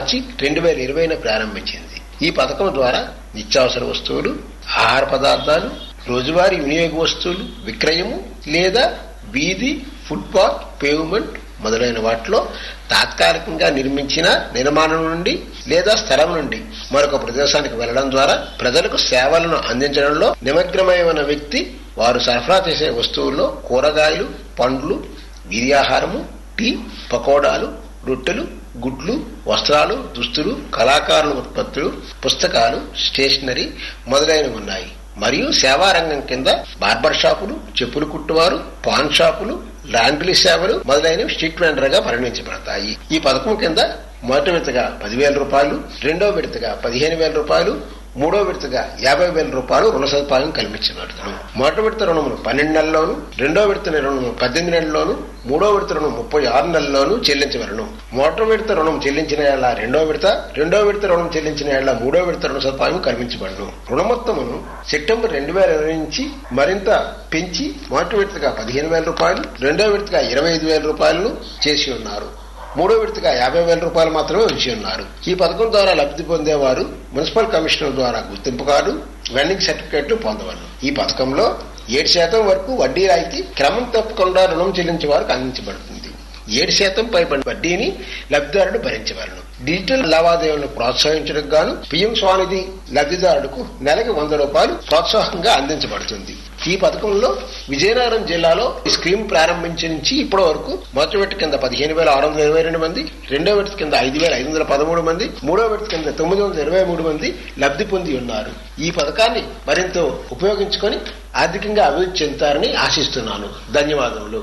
మార్చి రెండు వేల ఇరవైన ప్రారంభించింది ఈ పథకం ద్వారా నిత్యావసర వస్తువులు ఆహార పదార్థాలు రోజువారీ వినియోగ వస్తువులు విక్రయము లేదా వీధి ఫుట్పాత్ పేవ్మెంట్ మొదలైన వాటిలో తాత్కాలికంగా నిర్మించిన నిర్మాణం నుండి లేదా స్థలం నుండి మరొక ప్రదేశానికి వెళ్లడం ద్వారా ప్రజలకు సేవలను అందించడంలో నిమగ్నమైన వ్యక్తి వారు సరఫరా చేసే వస్తువుల్లో కూరగాయలు పండ్లు వీర్యాహారము టీ పకోడాలు రొట్టెలు గుడ్లు వస్త్రాలు దుస్తులు కళాకారుల ఉత్పత్తులు పుస్తకాలు స్టేషనరీ మొదలైనవి ఉన్నాయి మరియు సేవా రంగం కింద బార్బర్ షాపులు చెప్పులు కుట్టువారు పాన్ షాపులు లాండ్రీ సేవలు మొదలైనవి స్ట్రీట్ వెండర్ గా పరిగణించబడతాయి ఈ పథకం కింద మొదటి విడతగా పదివేల రూపాయలు రెండో విడతగా పదిహేను వేల రూపాయలు మూడో విడతగా యాభై వేల రూపాయలు రుణ సదుపాయం కల్పించబడుతుంది మొదటి విడత రుణమును పన్నెండు నెలల్లోను రెండో విడత రుణము పద్దెనిమిది నెలల్లోను మూడో విడత రుణం ముప్పై ఆరు నెలల్లోనూ చెల్లించవలను మొదటి విడత రుణం చెల్లించిన ఏళ్ల రెండో విడత రెండో విడత రుణం చెల్లించిన ఏళ్ల మూడో విడత రుణ సదుపాయం కల్పించబడను రుణ మొత్తమును సెప్టెంబర్ రెండు వేల ఇరవై నుంచి మరింత పెంచి మొదటి విడతగా పదిహేను వేల రూపాయలు రెండో విడతగా ఇరవై ఐదు వేల రూపాయలను చేసి ఉన్నారు మూడో విడతగా యాభై వేల రూపాయలు మాత్రమే ఉంచి ఉన్నారు ఈ పథకం ద్వారా లబ్ధి పొందేవారు మున్సిపల్ కమిషనర్ ద్వారా గుర్తింపు కార్డు వెండింగ్ సర్టిఫికెట్లు పొందవలను ఈ పథకంలో ఏడు శాతం వరకు వడ్డీ రాయితీ క్రమం తప్పకుండా రుణం చెల్లించే వారికి అందించబడుతుంది ఏడు శాతం పైబడి వడ్డీని లబ్ధిదారుడు భరించవలను డిజిటల్ లావాదేవీలను ప్రోత్సహించడానికి గాను పిఎం స్వానిధి లబ్ధిదారుడుకు నెలకి వంద రూపాయలు ప్రోత్సాహంగా అందించబడుతుంది ఈ పథకంలో విజయనగరం జిల్లాలో ఈ స్కీమ్ ప్రారంభించి నుంచి ఇప్పటి వరకు మొదటి విడత కింద పదిహేను వేల ఆరు వందల ఇరవై రెండు మంది రెండో విడత కింద ఐదు వేల ఐదు వందల పదమూడు మంది మూడో విడత కింద తొమ్మిది వందల ఇరవై మూడు మంది లబ్ధి పొంది ఉన్నారు ఈ పథకాన్ని మరింత ఉపయోగించుకొని ఆర్థికంగా అభివృద్ధి చెందుతారని ఆశిస్తున్నాను ధన్యవాదములు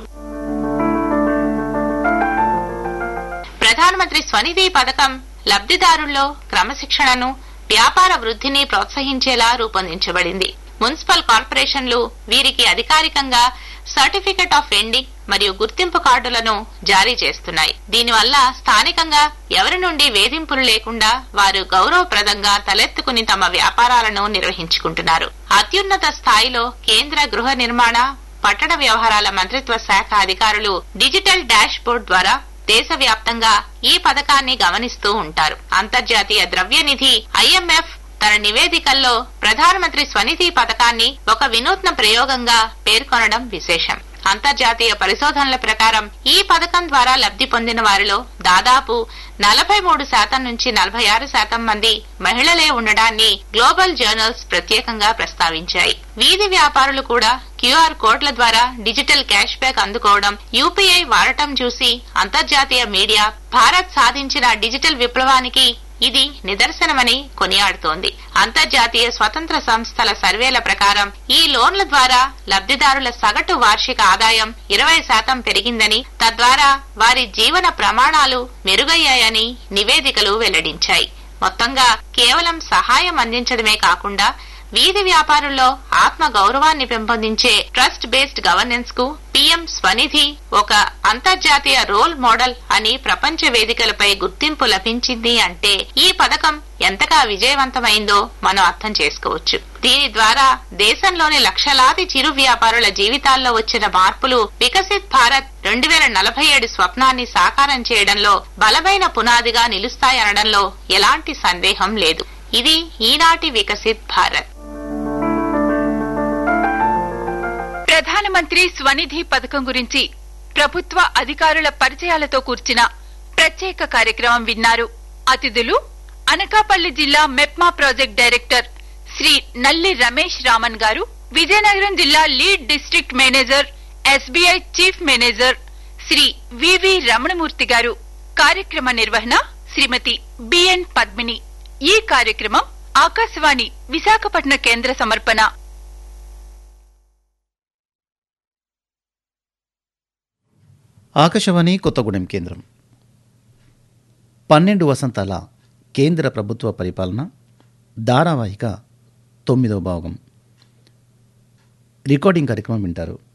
ప్రధానమంత్రి స్వనిధి పథకం లబ్ధిదారుల్లో క్రమశిక్షణను వ్యాపార వృద్ధిని ప్రోత్సహించేలా రూపొందించబడింది మున్సిపల్ కార్పొరేషన్లు వీరికి అధికారికంగా సర్టిఫికెట్ ఆఫ్ ఎండింగ్ మరియు గుర్తింపు కార్డులను జారీ చేస్తున్నాయి దీనివల్ల స్థానికంగా ఎవరి నుండి వేధింపులు లేకుండా వారు గౌరవప్రదంగా తలెత్తుకుని తమ వ్యాపారాలను నిర్వహించుకుంటున్నారు అత్యున్నత స్థాయిలో కేంద్ర గృహ నిర్మాణ పట్టణ వ్యవహారాల మంత్రిత్వ శాఖ అధికారులు డిజిటల్ డాష్ బోర్డ్ ద్వారా దేశవ్యాప్తంగా ఈ పథకాన్ని గమనిస్తూ ఉంటారు అంతర్జాతీయ ద్రవ్యనిధి ఐఎంఎఫ్ తన నివేదికల్లో ప్రధానమంత్రి స్వనిధి పథకాన్ని ఒక వినూత్న ప్రయోగంగా పేర్కొనడం విశేషం అంతర్జాతీయ పరిశోధనల ప్రకారం ఈ పథకం ద్వారా లబ్ధి పొందిన వారిలో దాదాపు నలభై మూడు శాతం నుంచి నలభై ఆరు శాతం మంది మహిళలే ఉండడాన్ని గ్లోబల్ జర్నల్స్ ప్రత్యేకంగా ప్రస్తావించాయి వీధి వ్యాపారులు కూడా క్యూఆర్ కోడ్ల ద్వారా డిజిటల్ క్యాష్ బ్యాక్ అందుకోవడం యూపీఐ వాడటం చూసి అంతర్జాతీయ మీడియా భారత్ సాధించిన డిజిటల్ విప్లవానికి ఇది నిదర్శనమని కొనియాడుతోంది అంతర్జాతీయ స్వతంత్ర సంస్థల సర్వేల ప్రకారం ఈ లోన్ల ద్వారా లబ్ధిదారుల సగటు వార్షిక ఆదాయం ఇరవై శాతం పెరిగిందని తద్వారా వారి జీవన ప్రమాణాలు మెరుగయ్యాయని నివేదికలు వెల్లడించాయి మొత్తంగా కేవలం సహాయం అందించడమే కాకుండా వీధి వ్యాపారుల్లో ఆత్మ గౌరవాన్ని పెంపొందించే ట్రస్ట్ బేస్డ్ గవర్నెన్స్ కు పీఎం స్వనిధి ఒక అంతర్జాతీయ రోల్ మోడల్ అని ప్రపంచ వేదికలపై గుర్తింపు లభించింది అంటే ఈ పథకం ఎంతగా విజయవంతమైందో మనం అర్థం చేసుకోవచ్చు దీని ద్వారా దేశంలోని లక్షలాది చిరు వ్యాపారుల జీవితాల్లో వచ్చిన మార్పులు వికసిత్ భారత్ రెండు వేల నలభై ఏడు స్వప్నాన్ని సాకారం చేయడంలో బలమైన పునాదిగా నిలుస్తాయనడంలో ఎలాంటి సందేహం లేదు ఇది ఈనాటి వికసిత్ భారత్ ప్రధానమంత్రి స్వనిధి పథకం గురించి ప్రభుత్వ అధికారుల పరిచయాలతో కూర్చిన ప్రత్యేక కార్యక్రమం విన్నారు అతిథులు అనకాపల్లి జిల్లా మెప్మా ప్రాజెక్ట్ డైరెక్టర్ శ్రీ నల్లి రమేష్ రామన్ గారు విజయనగరం జిల్లా lead district manager SBI chief manager Shri V V Ramanamurthy గారు కార్యక్రమ నిర్వహణ శ్రీమతి బిఎన్ పద్మిని ఈ కార్యక్రమం ఆకాశవాణి విశాఖపట్నం కేంద్ర సమర్పణ ఆకాశవాణి కొత్తగూడెం కేంద్రం పన్నెండు వసంతాల కేంద్ర ప్రభుత్వ పరిపాలన ధారావాహిక తొమ్మిదవ భాగం రికార్డింగ్ కార్యక్రమం వింటారు